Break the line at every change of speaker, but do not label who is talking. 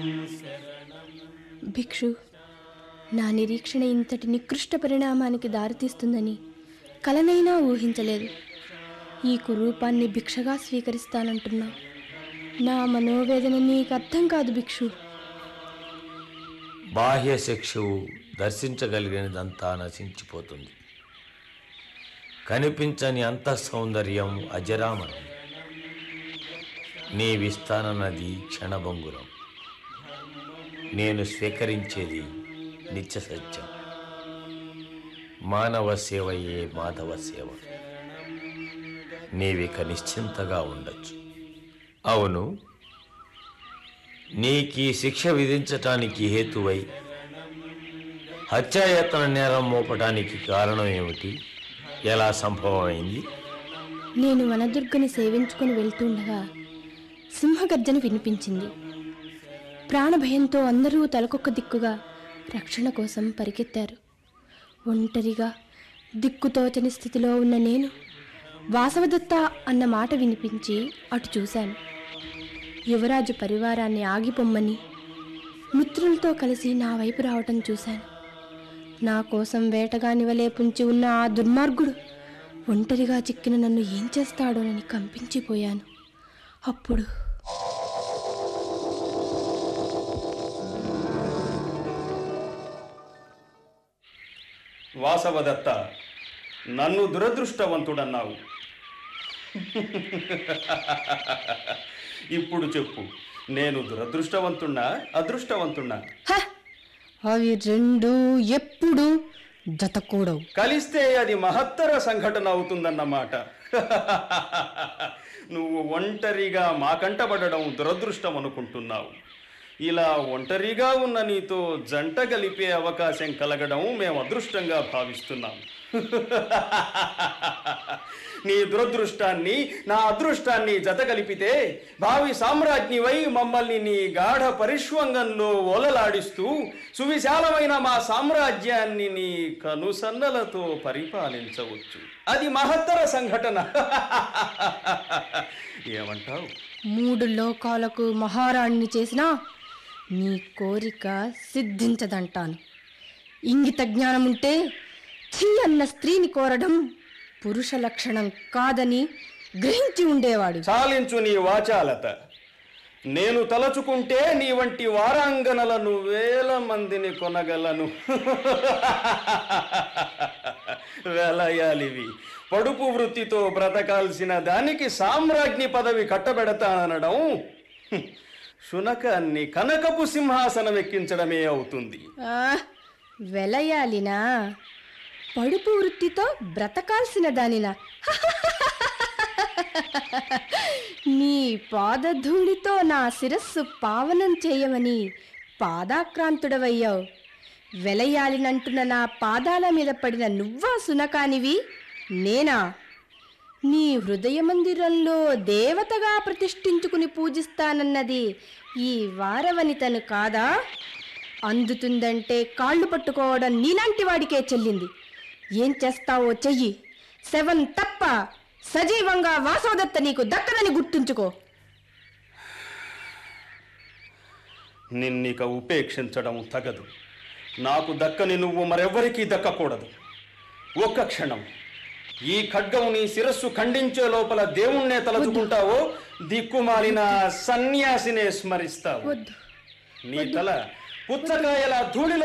భిక్షు నా నిరీక్షణ ఇంతటి నికృష్ట పరిణామానికి దారితీస్తుందని కలనైనా ఊహించలేదు ఈ కురూపాన్ని భిక్షగా స్వీకరిస్తానంటున్నా నా మనోవేదన నీకు అర్థం కాదు భిక్షు
బాహ్య శిక్షవు దర్శించగలిగినదంతా నశించిపోతుంది కనిపించని అంత సౌందర్యం అజరామరం నీ విస్తాన నది క్షణభంగురం నేను స్వీకరించేది నిత్య సత్యం మానవ సేవయే మాధవ సేవ నీవిక నిశ్చింతగా ఉండొచ్చు అవును నీకీ శిక్ష విధించటానికి హేతువై హత్యాయత్న నేరం మోపటానికి కారణం ఏమిటి ఎలా సంభవమైంది
నేను వనదుర్గని సేవించుకుని వెళ్తుండగా సింహగర్జన వినిపించింది ప్రాణభయంతో అందరూ తలకొక్క దిక్కుగా రక్షణ కోసం పరిగెత్తారు ఒంటరిగా దిక్కుతోచని స్థితిలో ఉన్న నేను వాసవదత్త అన్న మాట వినిపించి అటు చూశాను యువరాజు పరివారాన్ని ఆగిపొమ్మని మిత్రులతో కలిసి నా వైపు రావటం చూశాను నా కోసం వేటగాని వలె పుంచి ఉన్న ఆ దుర్మార్గుడు ఒంటరిగా చిక్కిన నన్ను ఏం చేస్తాడోనని కంపించిపోయాను అప్పుడు
వాసవదత్త నన్ను దురదృష్టవంతుడన్నావు ఇప్పుడు చెప్పు నేను దురదృష్టవంతున్నా అదృష్టవంతున్నా
హ! అవి రెండు ఎప్పుడు జతకూడవు
కలిస్తే అది మహత్తర సంఘటన అవుతుందన్నమాట నువ్వు ఒంటరిగా మాకంటబడడం దురదృష్టం అనుకుంటున్నావు ఇలా ఒంటరిగా ఉన్న నీతో జంట కలిపే అవకాశం కలగడం మేము అదృష్టంగా భావిస్తున్నాం నీ దురదృష్టాన్ని నా అదృష్టాన్ని జత కలిపితే భావి సామ్రాజ్ఞివై మమ్మల్ని నీ గాఢ పరిష్వంగంలో ఓలలాడిస్తూ సువిశాలమైన మా సామ్రాజ్యాన్ని నీ కనుసన్నలతో పరిపాలించవచ్చు అది మహత్తర సంఘటన ఏమంటావు
మూడు లోకాలకు మహారాణిని చేసినా నీ కోరిక సిద్ధించదంటాను ఇంగిత జ్ఞానం ఉంటే ఛీ అన్న స్త్రీని కోరడం పురుష లక్షణం కాదని గ్రహించి ఉండేవాడు
చాలించు నీ వాచాలత నేను తలచుకుంటే నీ వంటి వారాంగనలను వేల మందిని కొనగలను వెలయాలివి పడుపు వృత్తితో బ్రతకాల్సిన దానికి సామ్రాజ్ఞి పదవి కట్టబెడతాననడం హ్మ్, శునకాన్ని కనకపు సింహాసనం ఎక్కించడమే అవుతుంది
ఆ, వెలయాలినా పడుపు వృత్తితో బ్రతకాల్సిన దానినా నీ పాదధూళితో నా శిరస్సు పావనం చేయమని పాదాక్రాంతుడవయ్యావు వెలయాలినంటున్న నా పాదాల మీద పడిన నువ్వా సునకానివి నేనా నీ హృదయ మందిరంలో దేవతగా ప్రతిష్ఠించుకుని పూజిస్తానన్నది ఈ వారవనితను కాదా అందుతుందంటే కాళ్ళు పట్టుకోవడం నీలాంటి వాడికే చెల్లింది ఏం చేస్తావో చెయ్యి సెవెన్ తప్ప సజీవంగా వాసోదత్త నీకు దక్కదని గుర్తుంచుకో
నిన్నిక ఉపేక్షించడం తగదు నాకు దక్కని నువ్వు మరెవ్వరికీ దక్కకూడదు ఒక్క క్షణం ఈ ఖడ్గం నీ శిరస్సు ఖండించే లోపల దేవుణ్ణే తలుచుకుంటావో దిక్కుమాలిన సన్యాసినే స్మరిస్తావు
వద్దు
నీ తల పుచ్చకాయల ధూళిలో